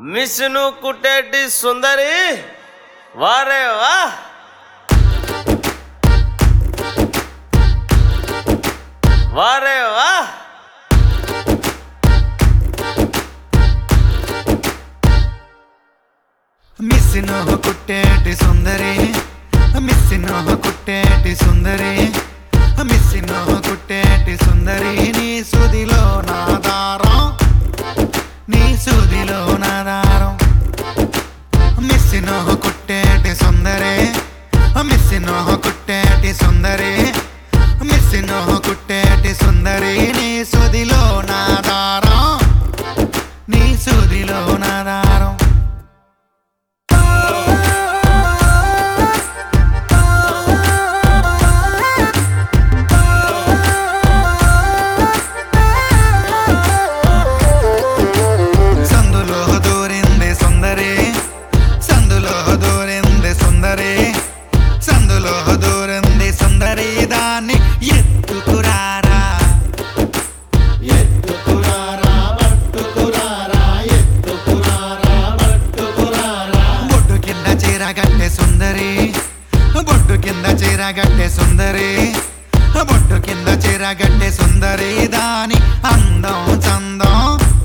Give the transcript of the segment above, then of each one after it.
Machine కుట్టేటి సుందరి వారే వా వారే వా మిస్సినో కుట్టేటి సుందరి మిస్సినో కుట్టేటి సుందరి మిస్సినో కుట్టేటి సుందరి నీ సుదిలో నా దారం నీ సుదిలో నా దారం మిస్సినో కుట్టేటి సుందరి మిస్సినో కుట్టేటి సుందరి మిస్సినో కుట్టేటి సుందరి నీ సుదిలో నా దారం నీ సుదిలో నా దారం సందులో దూరింది సుందరి సందులో దూరింది సుందరి సందులో దూరింది సుందరి దాన్ని ఎత్తుకురారా ఎత్తుకురారా పట్టుకురారా ఎత్తుకురారా పట్టుకురారా బొడ్డు కింద చీర గట్టె సుందరి బొడ్డు కింద చీర గట్టె సుందరి బొడ్డు కింద చీర గట్టె సుందరి దాని అందం చందం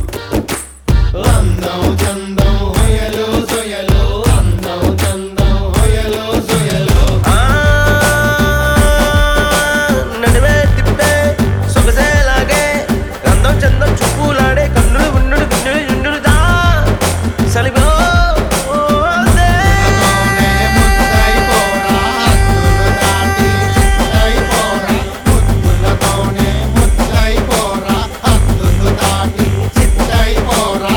అందం చందం హొయలు సొయలు అందం చందం హొయలు సొయలు ఆ, నడివే తిప్పే సొగసేలాగే గంధం చందం చుప్పులాడే కన్నులు గుండులు గుండెలు గుండులు దా సలిగో ముద్దులతోనే ముద్దైపోరా, హద్దులు దాటి చిత్తైపోరా. ముద్దులతోనే ముద్దైపోరా, హద్దులు దాటి చిత్తైపోరా.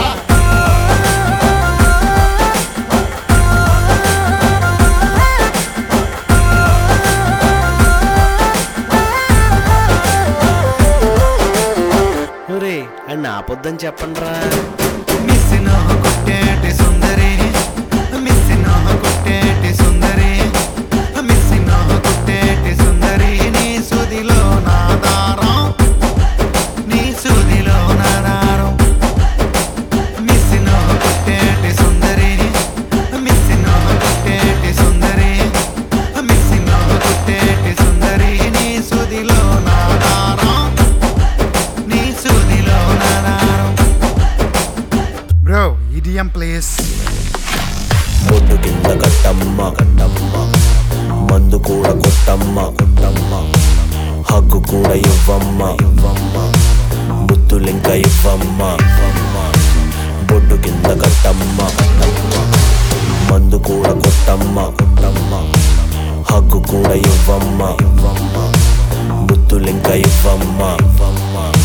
రే అని ఆపొద్దని చెప్పండి రా మిస్సినో కొట్టేటి సుందరి మిస్సినో కొట్టేటి సుందరి మిస్సినో కొట్టేటి సుందరి నీ సుదిలో నా దారం నీ సుదిలో నా దారం మిస్సినో కొట్టేటి సుందరి మిస్సినో కొట్టేటి సుందరి మిస్సినో కొట్టేటి సుందరి నీ సుదిలో నా దారం నీ సుదిలో నా దారం బ్రో ఈడియం ప్లేస్ బొడ్డు కింద కట్టమ్మ కట్టమ్మ మందు కూడా కొట్టమ్మ కొట్టమ్మ హగ్గు కూడా ఇవ్వమ్మ ఇవ్వమ్మ బుద్ధులింక ఇవ్వమ్మ ఇవ్వమ్మ బొడ్డు కింద కట్టమ్మ కట్టమ్మ మందు కూడా కొట్టమ్మ కొట్టమ్మ హగ్గు కూడా ఇవ్వమ్మ ఇవ్వమ్మ బుద్ధులింక ఇవ్వమ్మ ఇవ్వమ్మ